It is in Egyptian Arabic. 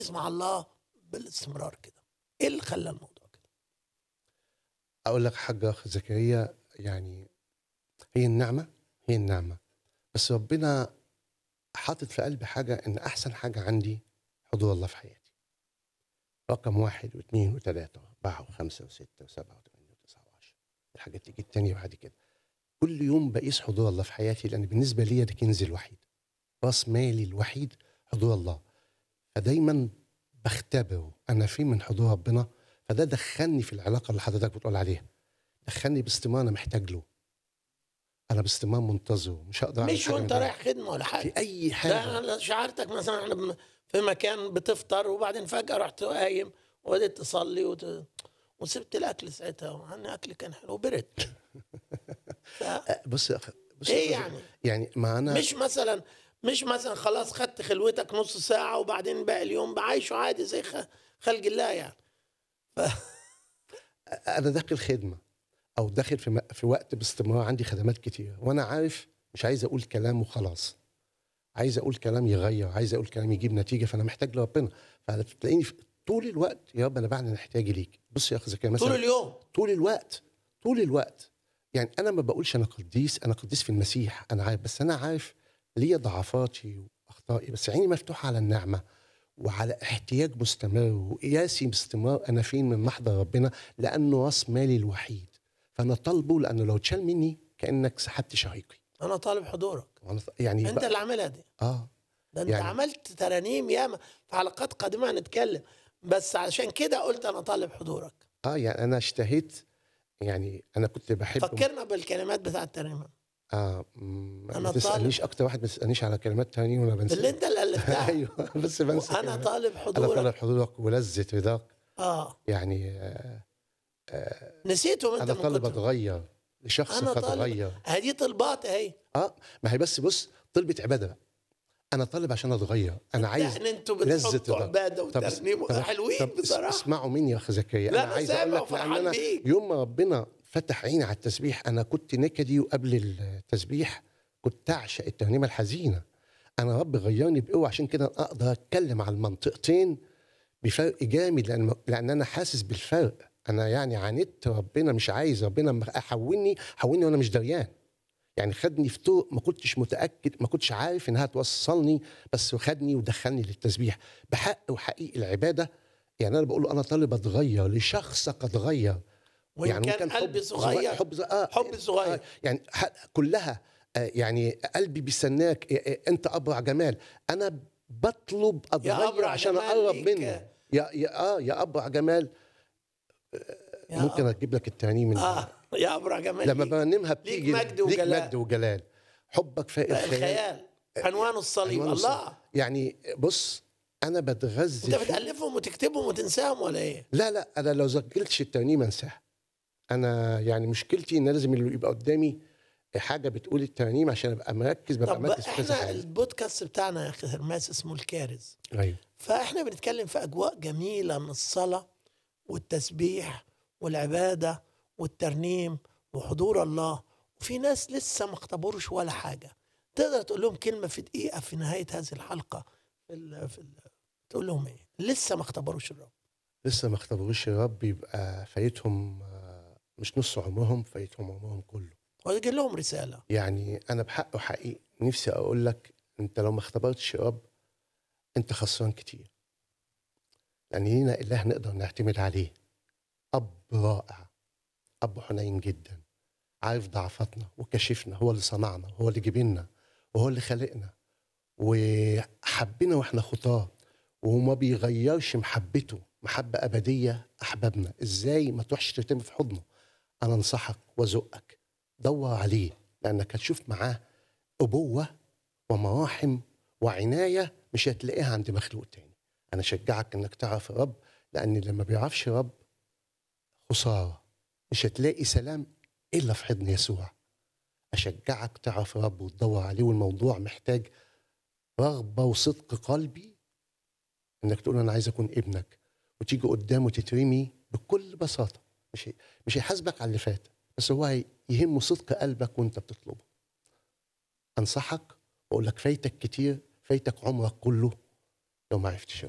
مع الله بالاستمرار كده ايه اللي خلى الموضوع كده اقول لك حاجه اخ زكريا يعني هي النعمه هي النعمه بس ربنا حاطط في قلبي حاجه ان احسن حاجه عندي حضور الله في حياتي رقم واحد واثنين وثلاثه واربعه وخمسه وسته وسبعه وثمانيه وتسعه وعشره الحاجات تيجي التانيه بعد كده كل يوم بقيس حضور الله في حياتي لان بالنسبه لي ده كنزي الوحيد راس مالي الوحيد حضور الله فدايما بختبره انا فين من حضور ربنا فده دخلني في العلاقه اللي حضرتك بتقول عليها دخلني باستمرار انا محتاج له انا باستمرار منتظره مش هقدر أعمل مش حاجة من وانت غيره. رايح خدمه ولا حاجه في اي ده حاجه انا شعرتك مثلا احنا بن- في مكان بتفطر وبعدين فجاه رحت قايم وبدأت تصلي وت... وسبت الاكل ساعتها وعني اكل كان حلو وبرد ف... أه، بص يا أخ- بص يا ايه أخ- يعني يعني ما انا مش مثلا مش مثلا خلاص خدت خلوتك نص ساعه وبعدين باقي اليوم بعيشه عادي زي خ... خلق الله يعني انا داخل خدمه او داخل في, م- في وقت باستمرار عندي خدمات كتير وانا عارف مش عايز اقول كلام وخلاص عايز اقول كلام يغير عايز اقول كلام يجيب نتيجه فانا محتاج لربنا فتلاقيني في- طول الوقت يا رب انا بعلن احتياجي ليك بص يا اخ زكريا مثلا طول اليوم طول الوقت طول الوقت يعني انا ما بقولش انا قديس انا قديس في المسيح انا عارف بس انا عارف ليا ضعفاتي واخطائي بس عيني مفتوحه على النعمه وعلى احتياج مستمر وقياسي باستمرار انا فين من محضر ربنا لانه راس مالي الوحيد فانا طالبه لانه لو اتشال مني كانك سحبت شهيقي انا طالب حضورك وأنا- يعني انت بقى- اللي عاملها دي اه ده انت يعني- عملت ترانيم ياما في حلقات قادمه هنتكلم بس عشان كده قلت انا طالب حضورك اه يعني انا اشتهيت يعني انا كنت بحب فكرنا بالكلمات بتاعت الترنيمه اه مم، أنا ما تسالنيش اكتر واحد ما تسالنيش على كلمات تانية وانا بنسى اللي انت اللي الفتها ايوه بس بنسى انا كلمات. طالب انا حضورك طالب حضورك ولذة رضاك اه يعني آه، نسيتهم انت انا من طالب كتر اتغير لشخص انا قد طالب اتغير هذه طلبات اهي اه ما هي بس بص طلبة عباده بقى انا طالب عشان اتغير انا عايز يعني انتوا لذة بتحطوا رضاك. عباده طب- وترنيم طب- حلوين طب اس- بصراحه اسمعوا مني يا اخ زكريا لا، انا أنا عايز سامع اقول لك لان وفرحان انا بيك. يوم ما ربنا فتح عيني على التسبيح انا كنت نكدي وقبل التسبيح كنت اعشق الترنيمه الحزينه انا رب غيرني بقوه عشان كده اقدر اتكلم على المنطقتين بفرق جامد لان لان انا حاسس بالفرق انا يعني عاندت ربنا مش عايز ربنا م- حولني حولني وانا مش دريان يعني خدني في طرق ما كنتش متاكد ما كنتش عارف انها توصلني بس خدني ودخلني للتسبيح بحق وحقيقي العباده يعني انا بقول له انا طالب اتغير لشخصك اتغير وان يعني كان حب قلبي صغير حب صغير آه حب صغير. آه يعني ح- كلها آه يعني قلبي بيستناك آه، آه، انت ابرع جمال انا بطلب اتغير أبرع عشان جمال اقرب ليك. منه يا يا اه يا ابرع جمال يا ممكن اجيب لك الترنيم من اه يا ابرع جمال لما ليك. برنمها بتيجي مجد ليك وجلال. مجد وجلال حبك فائق لا، الخيال الخيال عنوان الصليب عنوان الله يعني بص انا بتغذى انت فيه. بتالفهم وتكتبهم وتنساهم ولا ايه؟ لا لا انا لو سجلتش الترنيمه انساها انا يعني مشكلتي ان لازم اللي يبقى قدامي حاجه بتقول الترنيم عشان ابقى مركز ببقى طب مركز في كذا احنا حاجه البودكاست بتاعنا يا اخي هرماس اسمه الكارز ايوه فاحنا بنتكلم في اجواء جميله من الصلاه والتسبيح والعباده والترنيم وحضور الله وفي ناس لسه ما اختبروش ولا حاجه تقدر تقول لهم كلمه في دقيقه في نهايه هذه الحلقه في ال في ال تقول لهم ايه لسه ما اختبروش الرب لسه ما اختبروش الرب يبقى فايتهم آه، مش نص عمرهم فايتهم عمرهم كله ويجي لهم رساله يعني انا بحق وحقيقي نفسي اقول لك انت لو ما اختبرتش الرب انت خسران كتير لان لينا اله نقدر نعتمد عليه اب رائع اب حنين جدا عارف ضعفاتنا وكشفنا هو اللي صنعنا هو اللي جبنا وهو اللي خلقنا وحبنا واحنا خطاه وما بيغيرش محبته محبة أبدية أحبابنا إزاي ما تروحش ترتمي في حضنه أنا أنصحك وأزقك دور عليه لأنك هتشوف معاه أبوة ومراحم وعناية مش هتلاقيها عند مخلوق تاني أنا أشجعك إنك تعرف الرب لأن اللي ما بيعرفش رب خسارة مش هتلاقي سلام إلا في حضن يسوع أشجعك تعرف رب وتدور عليه والموضوع محتاج رغبة وصدق قلبي إنك تقول أنا عايز أكون ابنك وتيجي قدامه تترمي بكل بساطة مش هي- مش هيحاسبك على اللي فات بس هو هي- يهمه صدق قلبك وأنت بتطلبه أنصحك وأقول لك فايتك كتير فايتك عمرك كله لو ما عرفتش